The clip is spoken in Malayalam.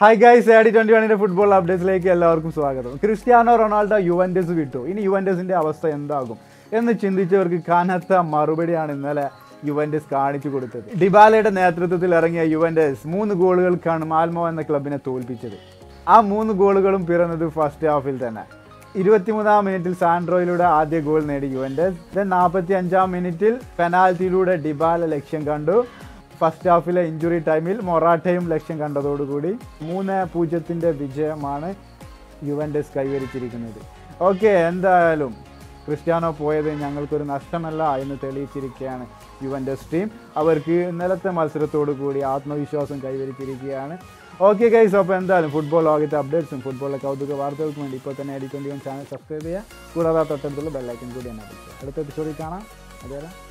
ഹായ് ഗൈസ് ആഡി ട്വന്റി വണ്ണിന്റെ ഫുട്ബോൾ അപ്ഡേറ്റ്സിലേക്ക് എല്ലാവർക്കും സ്വാഗതം ക്രിസ്ത്യാനോ റൊണാൾഡോ യുവൻഡസ് വിട്ടു ഇനി യുവൻഡസിന്റെ അവസ്ഥ എന്താകും എന്ന് ചിന്തിച്ചവർക്ക് കനത്ത മറുപടിയാണ് ഇന്നലെ യുവൻഡസ് കാണിച്ചു കൊടുത്തത് ഡിബാലയുടെ നേതൃത്വത്തിൽ ഇറങ്ങിയ യുവൻഡസ് മൂന്ന് ഗോളുകൾക്കാണ് മാൽമോ എന്ന ക്ലബിനെ തോൽപ്പിച്ചത് ആ മൂന്ന് ഗോളുകളും പിറന്നത് ഫസ്റ്റ് ഹാഫിൽ തന്നെ ഇരുപത്തിമൂന്നാം മിനിറ്റിൽ സാൻഡ്രോയിലൂടെ ആദ്യ ഗോൾ നേടി യുവൻഡസ് ദെൻ നാൽപ്പത്തി അഞ്ചാം മിനിറ്റിൽ പെനാൽറ്റിയിലൂടെ ഡിബാല ലക്ഷ്യം കണ്ടു ഫസ്റ്റ് ഹാഫിലെ ഇഞ്ചുറി ടൈമിൽ മൊറാട്ടയും ലക്ഷ്യം കണ്ടതോടുകൂടി മൂന്ന് പൂജ്യത്തിൻ്റെ വിജയമാണ് യുവൻഡസ് കൈവരിച്ചിരിക്കുന്നത് ഓക്കെ എന്തായാലും ക്രിസ്ത്യാനോ പോയത് ഞങ്ങൾക്കൊരു നഷ്ടമല്ല എന്ന് തെളിയിച്ചിരിക്കുകയാണ് യുവൻഡസ് ടീം അവർക്ക് ഇന്നലത്തെ മത്സരത്തോടു കൂടി ആത്മവിശ്വാസം കൈവരിച്ചിരിക്കുകയാണ് ഓക്കെ ഗൈസ് അപ്പോൾ എന്തായാലും ഫുട്ബോൾ ലോകത്തെ അപ്ഡേറ്റ്സും ഫുട്ബോളിലെ കൗതുക വാർത്തകൾക്കും വേണ്ടി ഇപ്പോൾ തന്നെ അടിക്കേണ്ടി ചാനൽ സബ്സ്ക്രൈബ് ചെയ്യുക കൂടാതെ തൊട്ടടുത്തുള്ള ബെല്ലൈക്കൻ കൂടി എന്നെ അടുത്ത എപ്പിസോഡിൽ കാണാം അതേപോലെ